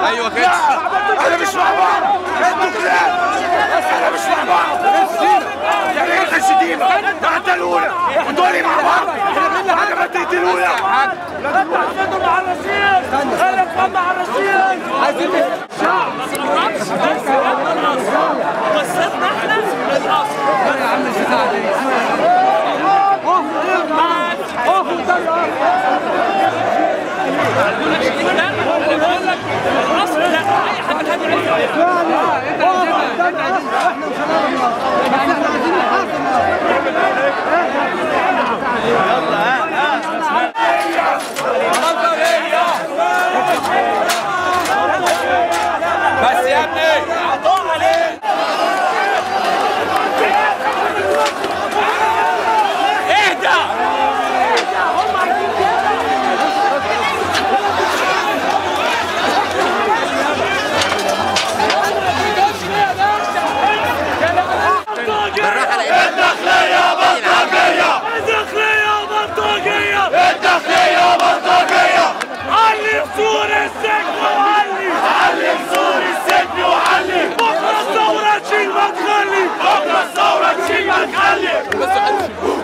ايوه كده احنا مش مع بعض انتوا كلاب احنا مش مع بعض يعني ايه الشتيمه تقتلونا ودول مع بعض حاجه ما تقتلونا خليكم مع الرشيد خليكم مع الرشيد عايزين شعب قصتنا احنا الاصل يا عم بس يا ابني اهدى الداخلية بلطجية الداخلية بلطجية علي سور السجن وعلي علي سور السجن وعلي بكرة الثورة تشيل ما تخلي بكرة الثورة تشيل ما تخلي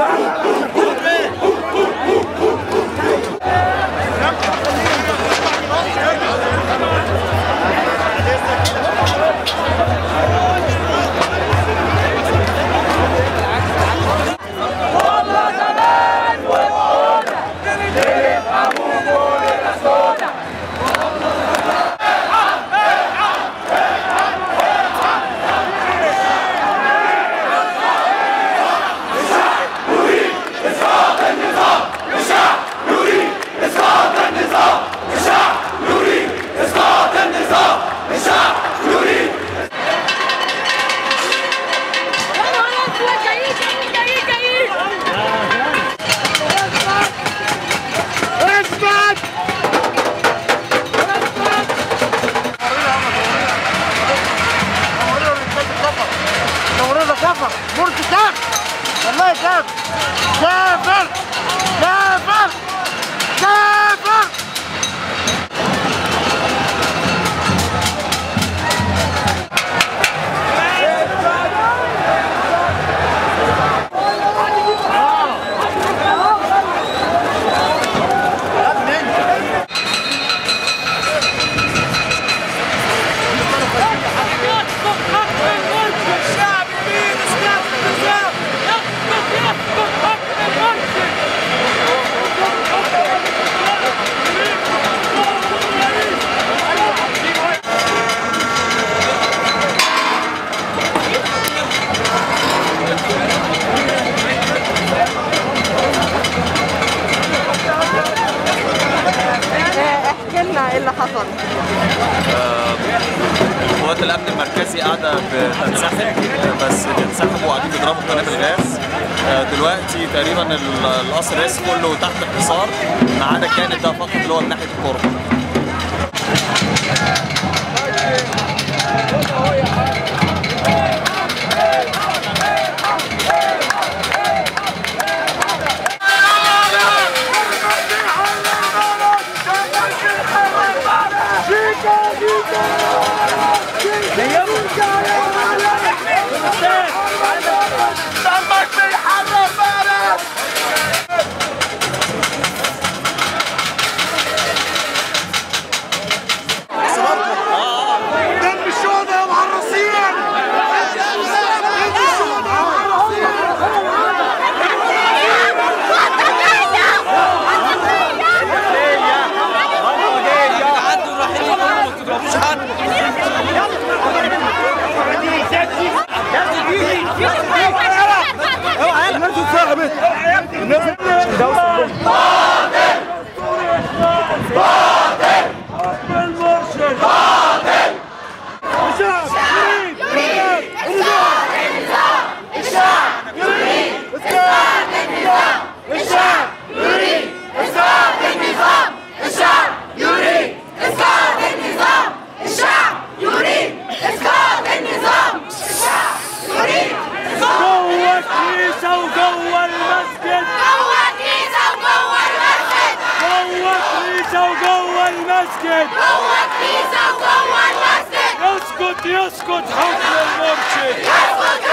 والله كافر كافر كافر كافر الشعب يمين اسلام النظام يثبت يثبت حكم المنشد احكي لنا ايه اللي حصل قوات الامن المركزي قاعده بتنسحب بس بينسحبوا وقاعدين بيضربوا قنابل غاز آه، دلوقتي تقريبا ال- القصر الرئيسي كله تحت الحصار ما عدا الجانب ده فقط اللي هو من ناحيه القرب دم الشهداء يا معرصين دم الشهداء يا معرصين عدوا رايحين يقولوا ما تضربوش حد المرشد الشعب يريد جوه الكنيسة وجوه المسجد جوه الكنيسة وجوه المسجد جوه الكنيسة وجوه المسجد يسكت يسكت حكم المرشد يسكت